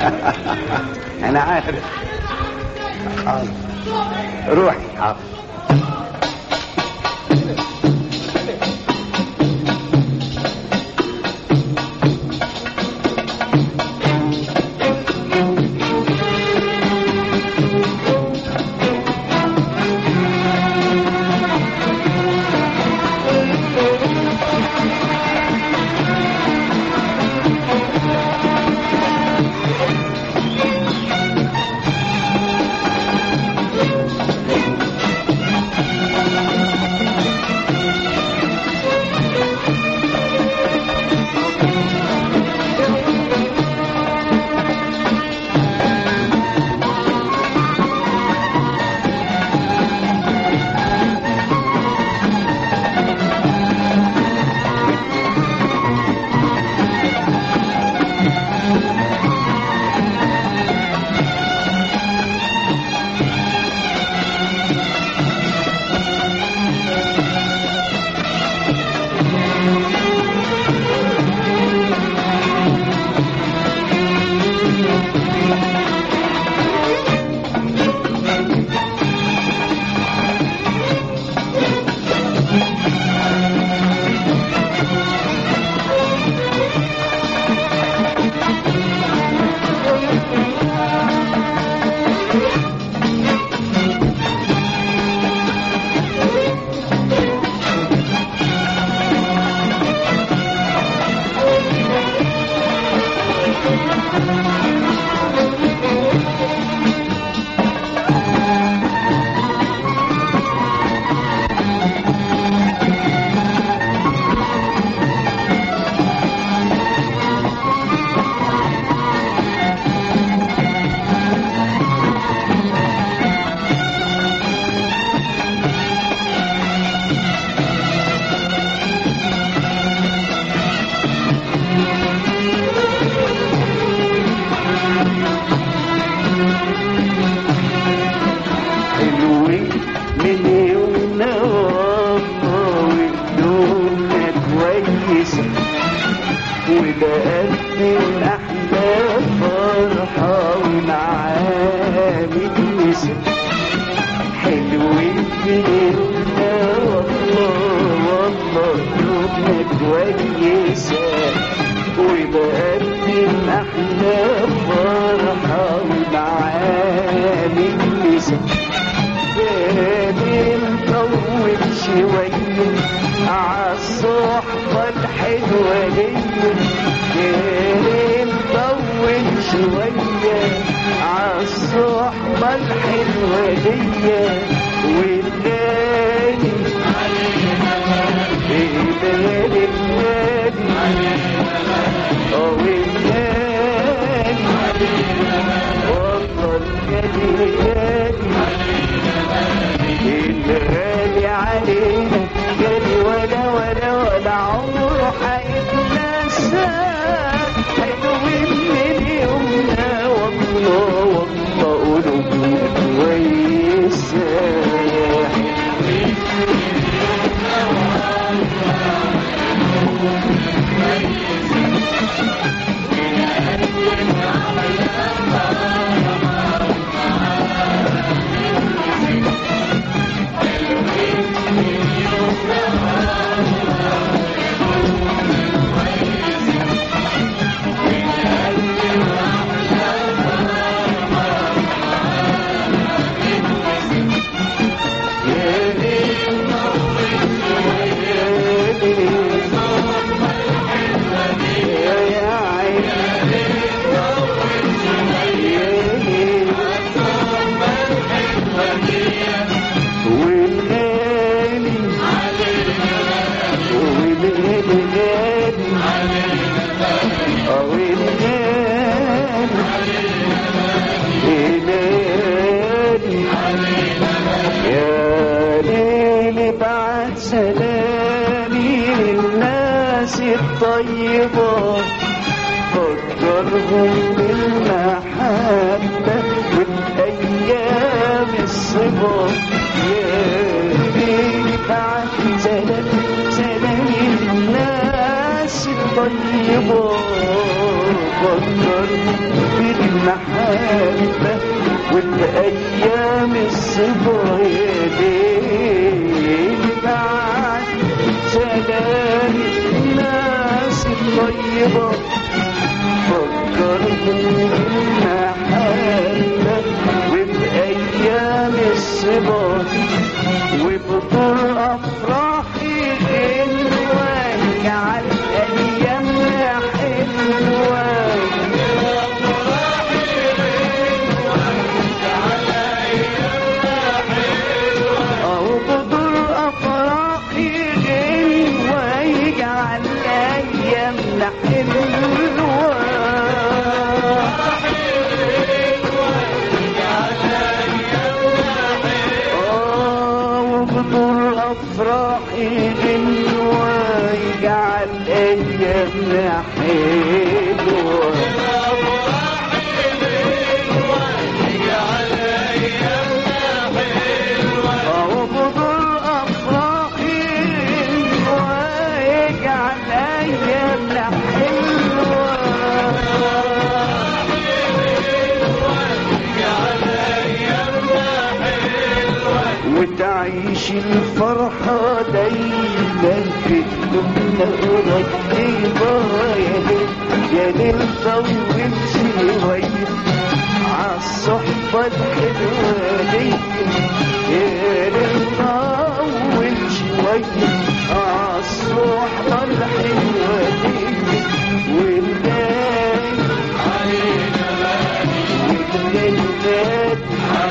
انا عارف حاضر روحي حاضر حلوين من يومنا والله والدنيا كويسة وبقدم أحلى فرحة ونعامة نسا حلوين من يومنا والله والله الدنيا كويسة وبقدم أحلى فرحة ونعامة نسا بالي مطول شوية عالصحبة الحلوة ليا بالي مطول شوية عالصحبة الحلوة ليا والنادي بالي النادي اه والنادي والله النادي نادي الغالي علينا غالي ولا ولا ولا عمره هيتنسى حلوين من يومنا والله والله قلوبنا كويسة يا ليل بعد سلامي للناس الطيبة فكرهم بالمحبة والأيام الصبا يا ليل بعد سلام سلام للناس الطيبة فكرني بالمحبة وبأيام الصبا يا ليل بعد سلام الناس الطيبة فكرني بالمحبة وبأيام الصبا وبطول أفراحي حلوة اجعل أيامنا حلوة أو بطول أفراحي حلوة يجعل أيامنا حلوة وبطول أفراحي غنوة يجعل أيامنا حلوة وبطول أفراحي غنوة يجعل أيامنا حلوة وتعيش الفرحة دايما في قلوبنا قريبة يا ليل يا ليل طول شوية عالصحبة الحلوة دي يا ليل طول شوية عالصحبة الحلوة دي والليل والليل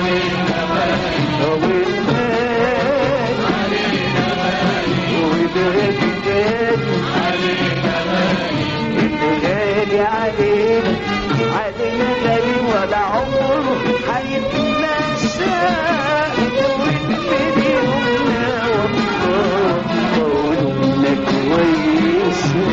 الغالي علينا علينا غالي ولا عمره هيتنسى واللي يومنا والله قولنا كويسة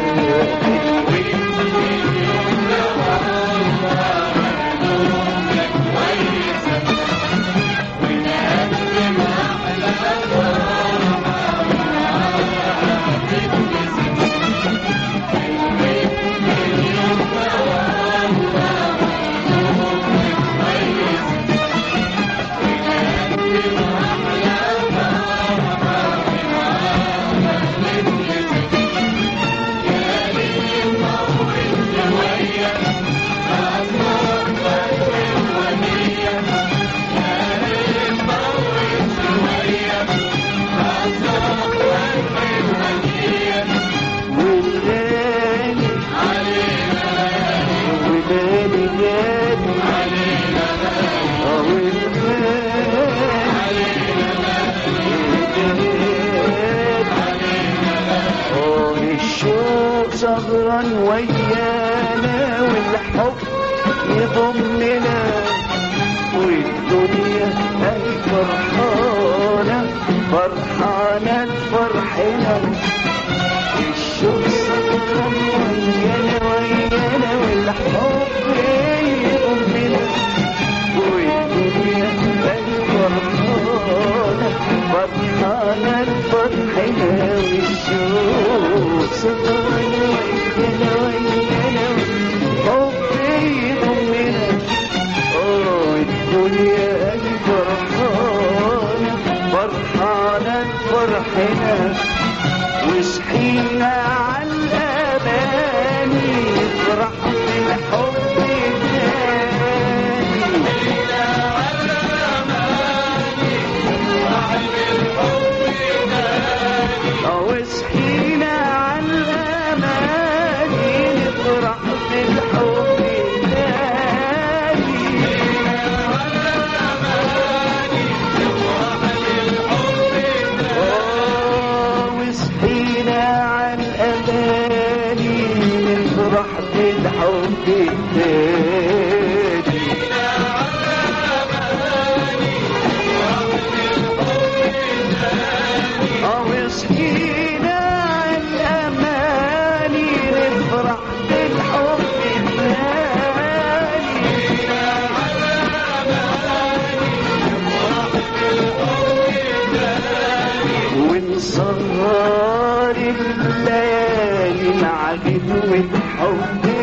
والغالي والغالي غالي آه والغالي آه الشوق صبرا ويانا والحب يضمنا والدنيا هي فرحانة فرحانة فرحنا الشوق صبرا ويانا ويانا والحب يضمنا والدنيا هي فرحانة فرحانة فرحنا والشوق صبرا ويانا ويانا والحب يضمنا آه الدنيا هي فرحانة فرحانة فرحنا وصحينا على الأماني نفرح بالحب الثاني وصحينا على الأماني نفرح بالحب الثاني وصحينا على الأماني نفرح بالحب الثاني وصحينا على الأماني نفرح بالحب الثاني ونصغر الليالي مع غدوة حب